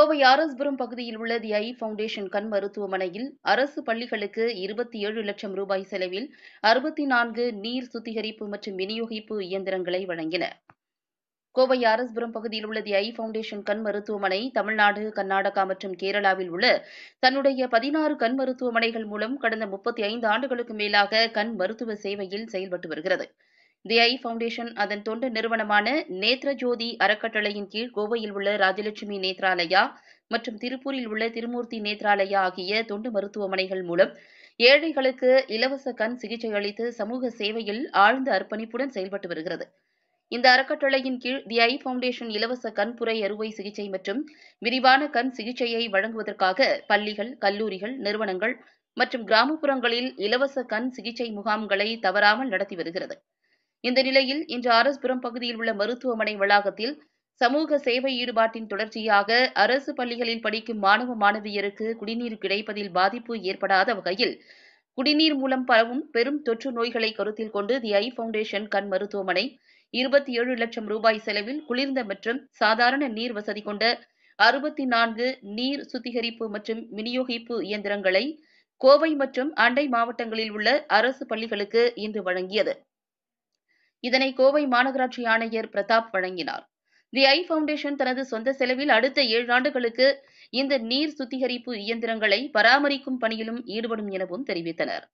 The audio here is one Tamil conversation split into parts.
கோவை ஆர்எஸ்புரம் பகுதியில் உள்ள தி ஐ ஃபவுண்டேஷன் கண் மருத்துவமனையில் அரசு பள்ளிகளுக்கு இருபத்தி ஏழு லட்சம் ரூபாய் செலவில் அறுபத்தி நான்கு நீர் சுத்திகரிப்பு மற்றும் விநியோகிப்பு இயந்திரங்களை வழங்கின கோவை ஆர்எஸ்புரம் பகுதியில் உள்ள தி ஐ ஃபவுண்டேஷன் கண் மருத்துவமனை தமிழ்நாடு கர்நாடகா மற்றும் கேரளாவில் உள்ள தன்னுடைய பதினாறு கண் மருத்துவமனைகள் மூலம் கடந்த முப்பத்தி ஐந்து ஆண்டுகளுக்கு மேலாக கண் மருத்துவ சேவையில் செயல்பட்டு வருகிறது தி ஐ ஃபவுண்டேஷன் அதன் தொண்டு நிறுவனமான நேத்ரஜோதி அறக்கட்டளையின் கீழ் கோவையில் உள்ள ராஜலட்சுமி நேத்ராலயா மற்றும் திருப்பூரில் உள்ள திருமூர்த்தி நேத்ராலயா ஆகிய தொண்டு மருத்துவமனைகள் மூலம் ஏழைகளுக்கு இலவச கண் சிகிச்சை அளித்து சமூக சேவையில் ஆழ்ந்த அர்ப்பணிப்புடன் செயல்பட்டு வருகிறது இந்த அறக்கட்டளையின் கீழ் தி ஐ ஃபவுண்டேஷன் இலவச கண்புரை அறுவை சிகிச்சை மற்றும் விரிவான கண் சிகிச்சையை வழங்குவதற்காக பள்ளிகள் கல்லூரிகள் நிறுவனங்கள் மற்றும் கிராமப்புறங்களில் இலவச கண் சிகிச்சை முகாம்களை தவறாமல் நடத்தி வருகிறது இந்த நிலையில் இன்று ஆர்எஸ்புரம் பகுதியில் உள்ள மருத்துவமனை வளாகத்தில் சமூக சேவை ஈடுபாட்டின் தொடர்ச்சியாக அரசு பள்ளிகளில் படிக்கும் மாணவ மாணவியருக்கு குடிநீர் கிடைப்பதில் பாதிப்பு ஏற்படாத வகையில் குடிநீர் மூலம் பரவும் பெரும் தொற்று நோய்களை கருத்தில் கொண்டு தி ஐ ஃபவுண்டேஷன் கண் மருத்துவமனை இருபத்தி ஏழு லட்சம் ரூபாய் செலவில் குளிர்ந்த மற்றும் சாதாரண நீர் வசதி கொண்ட அறுபத்தி நான்கு நீர் சுத்திகரிப்பு மற்றும் விநியோகிப்பு இயந்திரங்களை கோவை மற்றும் அண்டை மாவட்டங்களில் உள்ள அரசு பள்ளிகளுக்கு இன்று வழங்கியது இதனை கோவை மாநகராட்சி ஆணையர் பிரதாப் வழங்கினார் தி ஐ ஃபவுண்டேஷன் தனது சொந்த செலவில் அடுத்த ஏழு ஆண்டுகளுக்கு இந்த நீர் சுத்திகரிப்பு இயந்திரங்களை பராமரிக்கும் பணியிலும் ஈடுபடும் எனவும் தெரிவித்தனர்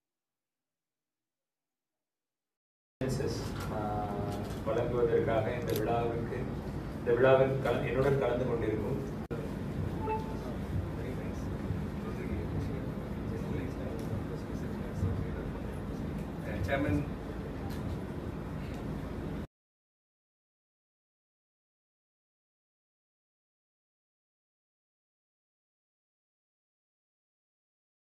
வழங்குவதற்காக இந்த விழாவிற்கு இந்த விழாவில் கல- என்னுடன் கலந்து கொண்டிருக்கும் Chairman